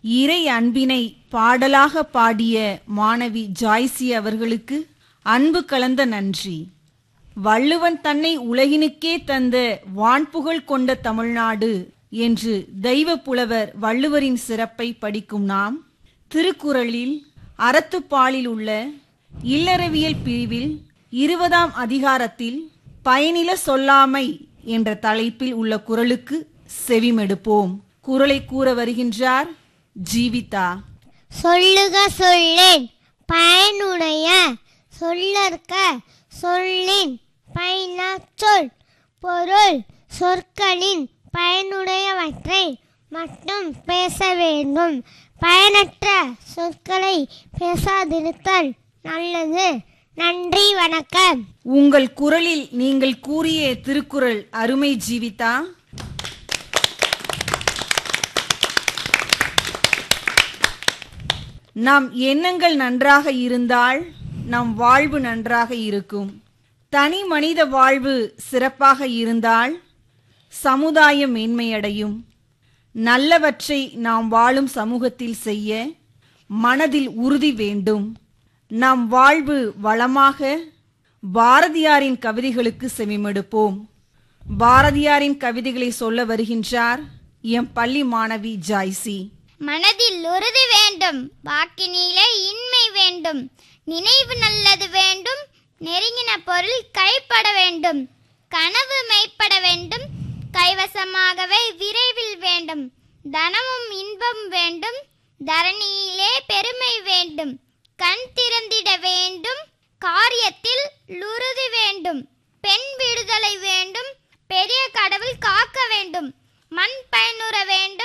இறை அன்பினை பாடலாக பாடிய மாணவி ஜாய்சி அவர்களுக்கு அன்பு கலந்த நன்றி வள்ளுவன் தன்னை உலகினுக்கே தந்த வான்புகழ் கொண்ட தமிழ்நாடு என்று தெய்வ புலவர் வள்ளுவரின் சிறப்பை படிக்கும் நாம் திருக்குறளில் அறத்துப்பாலில் உள்ள இல்லறவியல் பிரிவில் இருபதாம் அதிகாரத்தில் பயனில சொல்லாமை என்ற தலைப்பில் உள்ள குறளுக்கு செவிமெடுப்போம் குறளை கூற வருகின்றார் ஜீவிதா சொல்லுக சொல்லேன் பயனுடைய சொல்லற்க சொல்லின் பயனாச் சொல் பொருள் சொற்களின் பயனுடையவற்றை மட்டும் பேச வேண்டும் பயனற்ற சொற்களை பேசாதிருத்தல் நல்லது நன்றி வணக்கம் உங்கள் குரலில் நீங்கள் கூறிய திருக்குறள் அருமை ஜீவிதா நம் எண்ணங்கள் நன்றாக இருந்தால் நம் வாழ்வு நன்றாக இருக்கும் தனி மனித வாழ்வு சிறப்பாக இருந்தால் சமுதாயம் மேன்மையடையும் நல்லவற்றை நாம் வாழும் சமூகத்தில் செய்ய மனதில் உறுதி வேண்டும் நம் வாழ்வு வளமாக பாரதியாரின் கவிதைகளுக்கு செவிமடுப்போம் பாரதியாரின் கவிதைகளை சொல்ல வருகின்றார் எம் பள்ளி மாணவி ஜாய்சி மனதில் உறுதி வேண்டும் வாக்கினிலே இன்மை வேண்டும் நினைவு நல்லது வேண்டும் நெருங்கின பொருள் கைப்பட வேண்டும் கனவு மெய்ப்பட வேண்டும் கைவசமாகவே விரைவில் வேண்டும் தனமும் இன்பம் வேண்டும் தரணியிலே பெருமை வேண்டும் கண் திறந்திட வேண்டும் காரியத்தில் உறுதி வேண்டும் பெண் விடுதலை வேண்டும் பெரிய கடவுள் காக்க வேண்டும் மண் பயனுற வேண்டும்